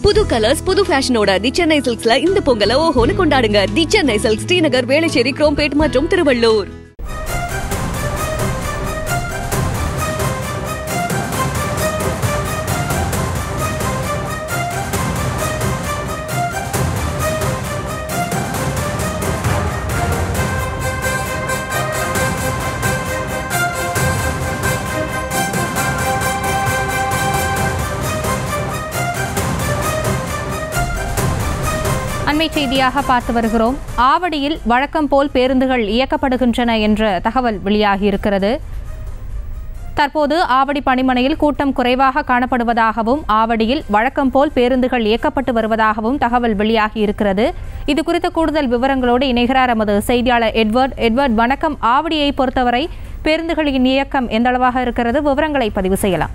புது கலர்ஸ் புது ஃபேஷனோட தி சென்னை சில்க்ஸ்ல இந்த பொங்கலை ஓஹோன்னு கொண்டாடுங்க தி சென்னை சில்க்ஸ் ஸ்ரீநகர் வேளச்சேரி குரோம்பேட் மற்றும் திருவள்ளூர் அண்மை செய்தியாக பார்த்து வருகிறோம் ஆவடியில் வழக்கம் போல் பேருந்துகள் இயக்கப்படுகின்றன என்ற தகவல் வெளியாகியிருக்கிறது தற்போது ஆவடி பணிமனையில் கூட்டம் குறைவாக காணப்படுவதாகவும் ஆவடியில் வழக்கம் போல் பேருந்துகள் இயக்கப்பட்டு வருவதாகவும் தகவல் வெளியாகியிருக்கிறது இது குறித்த கூடுதல் விவரங்களோடு இணைகிறார் எமது செய்தியாளர் எட்வர்ட் எட்வர்ட் வணக்கம் ஆவடியை பொறுத்தவரை பேருந்துகளின் இயக்கம் எந்த அளவாக இருக்கிறது விவரங்களை பதிவு செய்யலாம்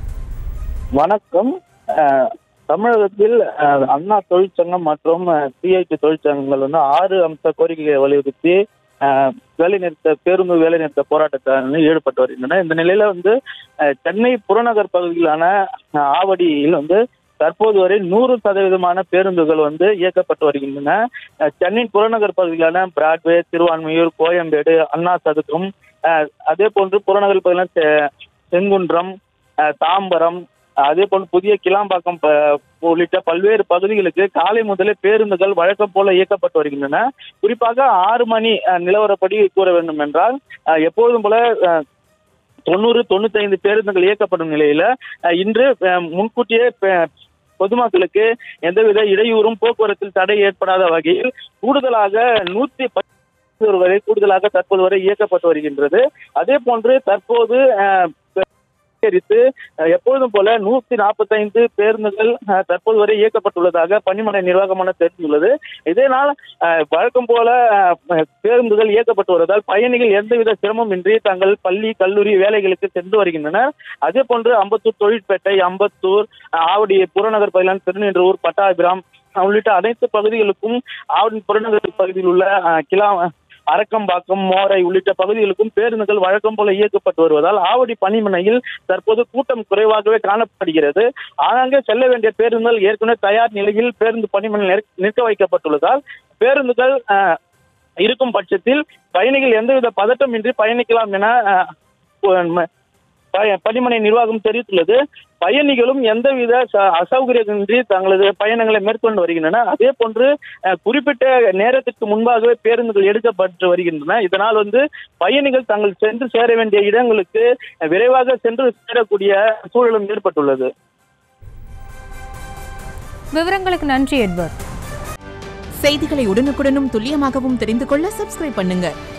வணக்கம் அஹ், தமிழகத்தில் அஹ், அண்ணா தொழிற்சங்கம் மற்றும் சிஐடி தொழிற்சங்கங்கள் வந்து ஆறு அம்ச கோரிக்கைகளை வலியுறுத்தி அஹ், வேலைநிறுத்த பேருந்து வேலைநிறுத்த போராட்டத்தில் ஈடுபட்டு வருகின்றன இந்த நிலையில வந்து அஹ், சென்னை புறநகர் பகுதியிலான அஹ், ஆவடியில் வந்து தற்போது வரை நூறு சதவீதமான பேருந்துகள் வந்து இயக்கப்பட்டு வருகின்றன அஹ், சென்னை புறநகர் பகுதியிலான பிராட்வே திருவான்மையூர் கோயம்பேடு அண்ணா சதுக்கம் அஹ், அதே போன்று புறநகர் பகுதியிலான செ- செங்குன்றம் அஹ், தாம்பரம் அதே போல் புதிய கிளாம்பாக்கம் ப- உள்ளிட்ட பல்வேறு பகுதிகளுக்கு காலை முதலே பேருந்துகள் வழக்கம் போல இயக்கப்பட்டு வருகின்றன குறிப்பாக ஆறு மணி அஹ், நிலவரப்படி கூற வேண்டும் என்றால் அஹ், எப்பொழுதும் போல அஹ், தொண்ணூறு தொண்ணூத்தி ஐந்து பேருந்துகள் இயக்கப்படும் நிலையில அஹ், இன்று அஹ், முன்கூட்டியே ப- பொதுமக்களுக்கு எந்தவித இடையூறும் போக்குவரத்தில் தடை ஏற்படாத வகையில் கூடுதலாக நூத்தி பத்து வரை கூடுதலாக தற்போது வரை இயக்கப்பட்டு வருகின்றது அதே போன்று தற்போது அஹ், அதிகரித்து அஹ், எப்பொழுதும் போல நூத்தி நாற்பத்தைந்து பேருந்துகள் அஹ், தற்போது வரை இயக்கப்பட்டுள்ளதாக பணிமனை நிர்வாகமான தெரிவித்துள்ளது இதனால் அஹ், வழக்கம் போல அஹ், பேருந்துகள் இயக்கப்பட்டு வருவதால் பயணிகள் எந்தவித சிரமமின்றி தங்கள் பள்ளி கல்லூரி வேலைகளுக்கு சென்று வருகின்றனர் அதே போன்று அம்பத்தூர் தொழிற்பேட்டை அம்பத்தூர் அஹ், ஆவடி புறநகர் பகுதியிலான திருநின்றவூர் பட்டாபிராம் உள்ளிட்ட அனைத்து பகுதிகளுக்கும் ஆவடி புறநகர் பகுதியில் உள்ள அஹ், கிளா அரக்கம்பாக்கம் மோரை உள்ளிட்ட பகுதிகளுக்கும் பேருந்துகள் வழக்கம் போல இயக்கப்பட்டு வருவதால் ஆவடி பணிமனையில் தற்போது கூட்டம் குறைவாகவே காணப்படுகிறது ஆனாங்கே செல்ல வேண்டிய பேருந்துகள் ஏற்கனவே தயார் நிலையில் பேருந்து பணிமனை நிற்க- நிற்க வைக்கப்பட்டுள்ளதால் பேருந்துகள் அஹ், இருக்கும் பட்சத்தில் பயணிகள் எந்தவித பதட்டமின்றி பயணிக்கலாம் என அஹ், ப- ப- பணிமனை நிர்வாகம் தெரிவித்துள்ளது பயணிகளும் எந்தவித ச- அசௌகரியமின்றி தங்களது பயணங்களை மேற்கொண்டு வருகின்றன அதே போன்று அஹ், குறிப்பிட்ட நேரத்திற்கு முன்பாகவே பேருந்துகள் எடுக்கப்பட்டு வருகின்றன இதனால் வந்து பயணிகள் தங்கள் சென்று சேர வேண்டிய இடங்களுக்கு அஹ், விரைவாக சென்று சேரக்கூடிய சூழலும் ஏற்பட்டுள்ளது விவரங்களுக்கு நன்றி எட்வர்ட் செய்திகளை உடனுக்குடனும் துல்லியமாகவும் தெரிந்து கொள்ள சப்ஸ்கிரைப் பண்ணுங்க